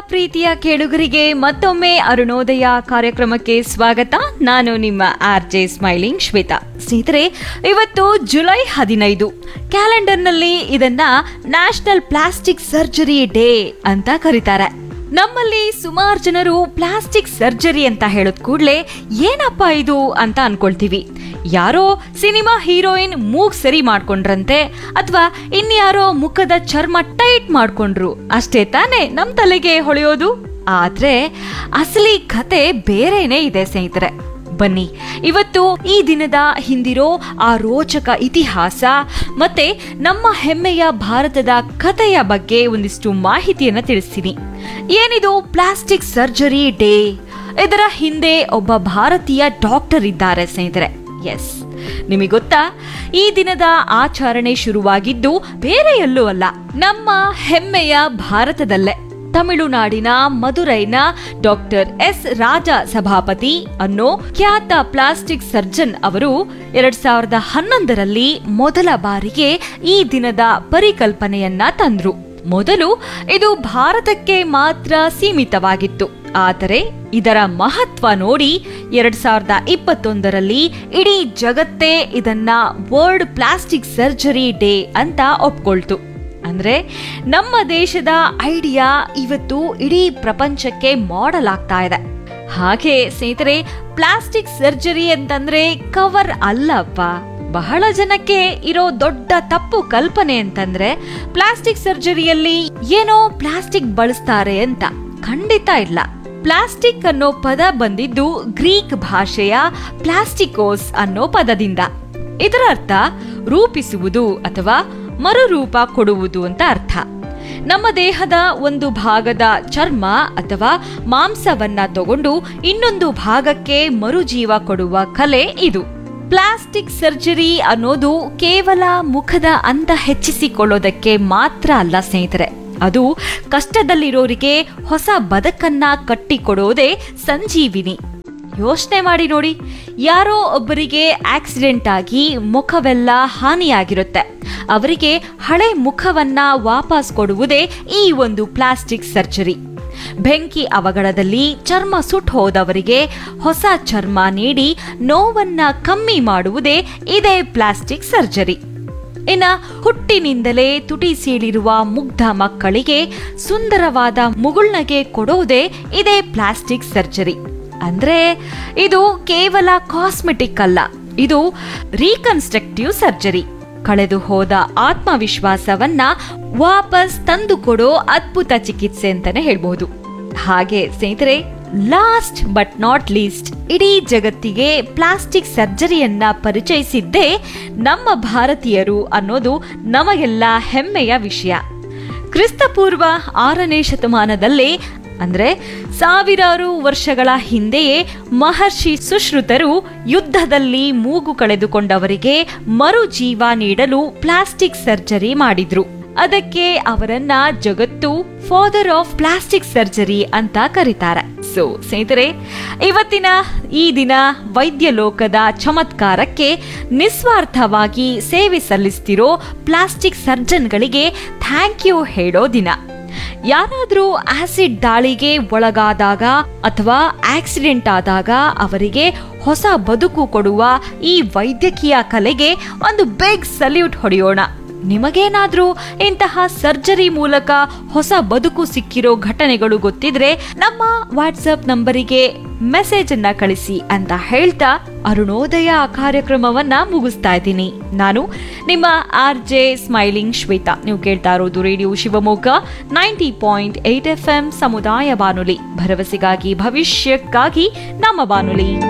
ಪ್ರೀತಿಯ ಕೇಳುಗರಿಗೆ ಮತ್ತೊಮ್ಮೆ ಅರುಣೋದಯ ಕಾರ್ಯಕ್ರಮಕ್ಕೆ ಸ್ವಾಗತ ನಾನು ನಿಮ್ಮ ಆರ್ ಜೆ ಸ್ಮೈಲಿಂಗ್ ಶ್ವೇತಾ ಸ್ನೇಹಿತರೆ ಇವತ್ತು ಜುಲೈ ಹದಿನೈದು ಕ್ಯಾಲೆಂಡರ್ನಲ್ಲಿ ಇದನ್ನ ನ್ಯಾಷನಲ್ ಪ್ಲಾಸ್ಟಿಕ್ ಸರ್ಜರಿ ಡೇ ಅಂತ ಕರೀತಾರೆ ನಮ್ಮಲ್ಲಿ ಸುಮಾರು ಜನರು ಪ್ಲಾಸ್ಟಿಕ್ ಸರ್ಜರಿ ಅಂತ ಹೇಳೋದ್ ಕೂಡ್ಲೆ ಏನಪ್ಪ ಇದು ಅಂತ ಅನ್ಕೊಳ್ತೀವಿ ಯಾರೋ ಸಿನಿಮಾ ಹೀರೋಯಿನ್ ಮೂಗ್ ಸರಿ ಮಾಡ್ಕೊಂಡ್ರಂತೆ ಅಥವಾ ಇನ್ಯಾರೋ ಮುಖದ ಚರ್ಮ ಟೈಟ್ ಮಾಡ್ಕೊಂಡ್ರು ಅಷ್ಟೇ ತಾನೇ ನಮ್ ತಲೆಗೆ ಹೊಳೆಯೋದು ಆದ್ರೆ ಅಸಲಿ ಕತೆ ಬೇರೆನೇ ಇದೆ ಸ್ನೇಹಿತರೆ ಬನ್ನಿ ಇವತ್ತು ಈ ದಿನದ ಹಿಂದಿರೋ ಆ ರೋಚಕ ಇತಿಹಾಸ ಮತ್ತೆ ನಮ್ಮ ಹೆಮ್ಮೆಯ ಭಾರತದ ಕಥೆಯ ಬಗ್ಗೆ ಒಂದಿಷ್ಟು ಮಾಹಿತಿಯನ್ನ ತಿಳಿಸ್ತೀನಿ ಏನಿದು ಪ್ಲಾಸ್ಟಿಕ್ ಸರ್ಜರಿ ಡೇ ಇದರ ಹಿಂದೆ ಒಬ್ಬ ಭಾರತೀಯ ಡಾಕ್ಟರ್ ಇದ್ದಾರೆ ಸ್ನೇಹಿತರೆ ಎಸ್ ನಿಮಗೆ ಗೊತ್ತಾ ಈ ದಿನದ ಆಚರಣೆ ಶುರುವಾಗಿದ್ದು ಬೇರೆ ಎಲ್ಲೂ ಅಲ್ಲ ನಮ್ಮ ಹೆಮ್ಮೆಯ ಭಾರತದಲ್ಲೇ ತಮಿಳುನಾಡಿನ ಮದುರೈನ ಡಾಕ್ಟರ್ ಎಸ್ ರಾಜ ಸಭಾಪತಿ ಅನ್ನೋ ಖ್ಯಾತ ಪ್ಲಾಸ್ಟಿಕ್ ಸರ್ಜನ್ ಅವರು ಎರಡ್ ಸಾವಿರದ ಹನ್ನೊಂದರಲ್ಲಿ ಮೊದಲ ಬಾರಿಗೆ ಈ ದಿನದ ಪರಿಕಲ್ಪನೆಯನ್ನ ತಂದ್ರು ಮೊದಲು ಇದು ಭಾರತಕ್ಕೆ ಮಾತ್ರ ಸೀಮಿತವಾಗಿತ್ತು ಆದರೆ ಇದರ ಮಹತ್ವ ನೋಡಿ ಎರಡ್ ಸಾವಿರದ ಇಪ್ಪತ್ತೊಂದರಲ್ಲಿ ಇಡೀ ಜಗತ್ತೇ ಇದನ್ನ ವರ್ಲ್ಡ್ ಪ್ಲಾಸ್ಟಿಕ್ ಸರ್ಜರಿ ಡೇ ಅಂತ ಒಪ್ಕೊಳ್ತು ಅಂದ್ರೆ ನಮ್ಮ ದೇಶದ ಐಡಿಯಾ ಇವತ್ತು ಇಡೀ ಪ್ರಪಂಚಕ್ಕೆ ಮಾಡೆಲ್ ಆಗ್ತಾ ಇದೆ ಹಾಗೆ ಸ್ನೇಹಿತರೆ ಪ್ಲಾಸ್ಟಿಕ್ ಸರ್ಜರಿ ಅಂತಂದ್ರೆ ಕವರ್ ಅಲ್ಲಪ್ಪ ಬಹಳ ಜನಕ್ಕೆ ಇರೋ ದೊಡ್ಡ ತಪ್ಪು ಕಲ್ಪನೆ ಅಂತಂದ್ರೆ ಪ್ಲಾಸ್ಟಿಕ್ ಸರ್ಜರಿಯಲ್ಲಿ ಏನೋ ಪ್ಲಾಸ್ಟಿಕ್ ಬಳಸ್ತಾರೆ ಅಂತ ಖಂಡಿತ ಇಲ್ಲ ಪ್ಲಾಸ್ಟಿಕ್ ಅನ್ನೋ ಪದ ಬಂದಿದ್ದು ಗ್ರೀಕ್ ಭಾಷೆಯ ಪ್ಲಾಸ್ಟಿಕೋಸ್ ಅನ್ನೋ ಪದದಿಂದ ಇದರ ಅರ್ಥ ರೂಪಿಸುವುದು ಅಥವಾ ಮರುರೂಪ ಕೊಡುವುದು ಅಂತ ಅರ್ಥ ನಮ್ಮ ದೇಹದ ಒಂದು ಭಾಗದ ಚರ್ಮ ಅಥವಾ ಮಾಂಸವನ್ನ ತಗೊಂಡು ಇನ್ನೊಂದು ಭಾಗಕ್ಕೆ ಮರುಜೀವ ಕೊಡುವ ಕಲೆ ಇದು ಪ್ಲಾಸ್ಟಿಕ್ ಸರ್ಜರಿ ಅನ್ನೋದು ಕೇವಲ ಮುಖದ ಅಂದ ಹೆಚ್ಚಿಸಿಕೊಳ್ಳೋದಕ್ಕೆ ಮಾತ್ರ ಅಲ್ಲ ಸ್ನೇಹಿತರೆ ಅದು ಕಷ್ಟದಲ್ಲಿರೋರಿಗೆ ಹೊಸ ಬದುಕನ್ನ ಕಟ್ಟಿಕೊಡೋದೇ ಸಂಜೀವಿನಿ ಯೋಚನೆ ಮಾಡಿ ನೋಡಿ ಯಾರೋ ಒಬ್ಬರಿಗೆ ಆಕ್ಸಿಡೆಂಟ್ ಆಗಿ ಮುಖವೆಲ್ಲ ಹಾನಿಯಾಗಿರುತ್ತೆ ಅವರಿಗೆ ಹಳೆ ಮುಖವನ್ನ ವಾಪಸ್ ಕೊಡುವುದೇ ಈ ಒಂದು ಪ್ಲಾಸ್ಟಿಕ್ ಸರ್ಜರಿ ಬೆಂಕಿ ಅವಘಡದಲ್ಲಿ ಚರ್ಮ ಸುಟ್ಟು ಹೋದವರಿಗೆ ಹೊಸ ಚರ್ಮ ನೀಡಿ ನೋವನ್ನ ಕಮ್ಮಿ ಮಾಡುವುದೇ ಇದೇ ಪ್ಲಾಸ್ಟಿಕ್ ಸರ್ಜರಿ ಇನ್ನ ಹುಟ್ಟಿನಿಂದಲೇ ತುಟಿ ಸೀಳಿರುವ ಮುಗ್ಧ ಮಕ್ಕಳಿಗೆ ಸುಂದರವಾದ ಮುಗುಳ್ನಗೆ ಕೊಡೋದೇ ಇದೇ ಪ್ಲಾಸ್ಟಿಕ್ ಸರ್ಜರಿ ಅಂದ್ರೆ ಇದು ಕೇವಲ ಕಾಸ್ಮೆಟಿಕ್ ಅಲ್ಲ ಇದು ರೀಕನ್ಸ್ಟ್ರಕ್ಟಿವ್ ಸರ್ಜರಿ ಕಳೆದು ಹೋದ ಆತ್ಮವಿಶ್ವಾಸವನ್ನ ವಾಪಸ್ ತಂದುಕೊಡೋ ಅದ್ಭುತ ಚಿಕಿತ್ಸೆ ಅಂತಾನೆ ಹೇಳ್ಬಹುದು ಹಾಗೆ ಸ್ನೇಹಿತರೆ ಲಾಸ್ಟ್ ಬಟ್ ನಾಟ್ ಲೀಸ್ಟ್ ಇಡೀ ಜಗತ್ತಿಗೆ ಪ್ಲಾಸ್ಟಿಕ್ ಸರ್ಜರಿಯನ್ನ ಪರಿಚಯಿಸಿದ್ದೇ ನಮ್ಮ ಭಾರತೀಯರು ಅನ್ನೋದು ನಮಗೆಲ್ಲ ಹೆಮ್ಮೆಯ ವಿಷಯ ಕ್ರಿಸ್ತಪೂರ್ವ ಆರನೇ ಶತಮಾನದಲ್ಲೇ ಅಂದ್ರೆ ಸಾವಿರಾರು ವರ್ಷಗಳ ಹಿಂದೆಯೇ ಮಹರ್ಷಿ ಸುಶ್ರುತರು ಯುದ್ಧದಲ್ಲಿ ಮೂಗು ಕಳೆದುಕೊಂಡವರಿಗೆ ಮರು ಜೀವ ನೀಡಲು ಪ್ಲಾಸ್ಟಿಕ್ ಸರ್ಜರಿ ಮಾಡಿದ್ರು ಅದಕ್ಕೆ ಅವರನ್ನ ಜಗತ್ತು ಫಾದರ್ ಆಫ್ ಪ್ಲಾಸ್ಟಿಕ್ ಸರ್ಜರಿ ಅಂತ ಕರೀತಾರೆ ಸೊ ಸ್ನೇಹಿತರೆ ಇವತ್ತಿನ ಈ ದಿನ ವೈದ್ಯ ಲೋಕದ ಚಮತ್ಕಾರಕ್ಕೆ ನಿಸ್ವಾರ್ಥವಾಗಿ ಸೇವೆ ಸಲ್ಲಿಸ್ತಿರೋ ಪ್ಲಾಸ್ಟಿಕ್ ಸರ್ಜನ್ಗಳಿಗೆ ಥ್ಯಾಂಕ್ ಯು ಹೇಳೋ ದಿನ ಯಾರಾದ್ರೂ ಆಸಿಡ್ ದಾಳಿಗೆ ಒಳಗಾದಾಗ ಅಥವಾ ಆಕ್ಸಿಡೆಂಟ್ ಆದಾಗ ಅವರಿಗೆ ಹೊಸ ಬದುಕು ಕೊಡುವ ಈ ವೈದ್ಯಕೀಯ ಕಲೆಗೆ ಒಂದು ಬಿಗ್ ಸಲ್ಯೂಟ್ ಹೊಡೆಯೋಣ ನಿಮಗೇನಾದ್ರೂ ಇಂತಹ ಸರ್ಜರಿ ಮೂಲಕ ಹೊಸ ಬದುಕು ಸಿಕ್ಕಿರೋ ಘಟನೆಗಳು ಗೊತ್ತಿದ್ರೆ ನಮ್ಮ ವಾಟ್ಸಪ್ ನಂಬರಿಗೆ ಮೆಸೇಜ್ ಅನ್ನ ಕಳಿಸಿ ಅಂತ ಹೇಳ್ತಾ ಅರುಣೋದಯ ಕಾರ್ಯಕ್ರಮವನ್ನ ಮುಗಿಸ್ತಾ ಇದ್ದೀನಿ ನಾನು ನಿಮ್ಮ ಆರ್ ಜೆ ಸ್ಮೈಲಿಂಗ್ ಶ್ವೇತಾ ನೀವು ಕೇಳ್ತಾ ಇರೋದು radio Shivamogga ninety point eight F M ಸಮುದಾಯ ಬಾನುಲಿ ಭರವಸೆಗಾಗಿ ಭವಿಷ್ಯಕ್ಕಾಗಿ ನಮ್ಮ ಬಾನುಲಿ